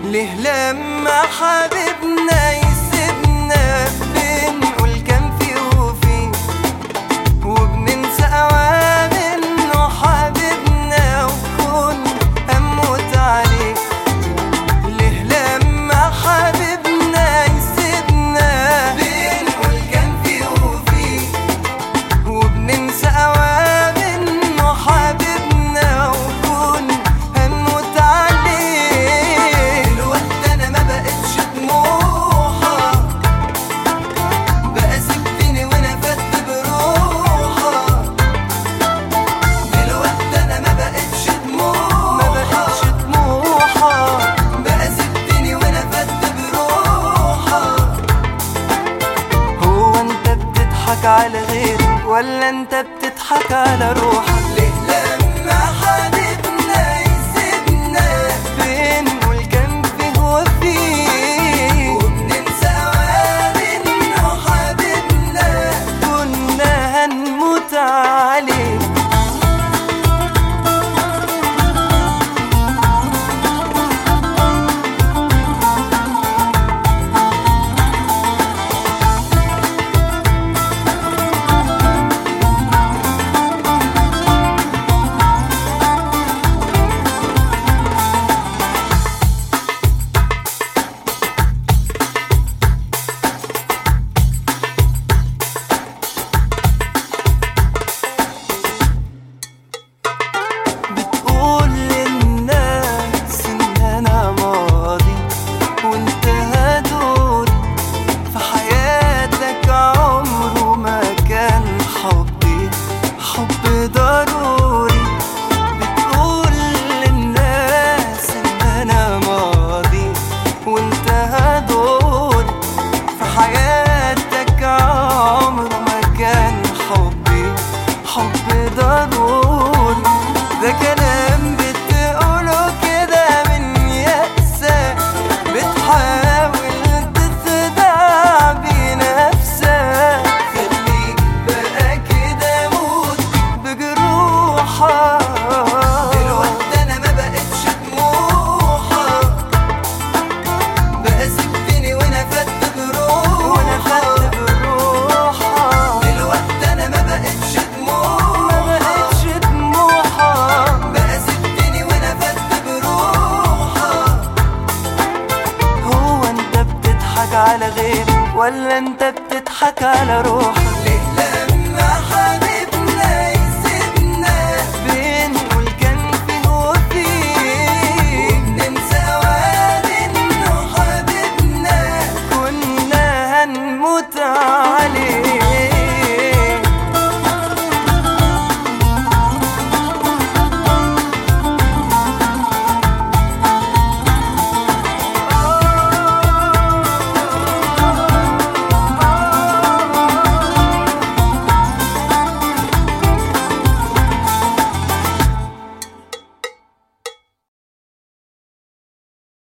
ليه لما حبيبنا يسيبنا بنقول كان في وفي وبننسى اوام انه حبيبنا وكون هموت عليه ليه لما حبيبنا يسيبنا بنقول كان في وفي وبننسى اوام انه حبيبنا وكون هنموت عليه الوقت انا ما بقتش طموحه بقى سبتني وانا فت بروحه دلوقتي انا ما بقتش طموحه ما بقتش طموحه بقى سبتني وانا فت بروحه هو انت بتضحك على غيرك ولا انت بتضحك على روحك ليه لما حبيبنا يسيبنا بنقول كان فيه وفيه وبننسى اوام انه حبيبنا كنا هنموت عليه بتقول للناس ان انا ماضي وانتهى دوري في حياتك عمره ما كان حبي حب ضروري بتقول للناس ان انا ماضي وانتهى دوري في حياتك عمره ما كان حبي حب ضروري ده كلام بتقوله كده من يأسك بتحاول تخدع بنفسك خليك بقى كده موت بجروحك دلوقتي انا ما بقتش طموحك بقى سبتني وانا فت بروحك وانا فت بروحك دلوقتي انا ما بقتش طموحك ما بقتش طموحك بقى سبتني وانا فت بروحك هو انت بتضحك على غيرك ولا انت بتضحك على روحك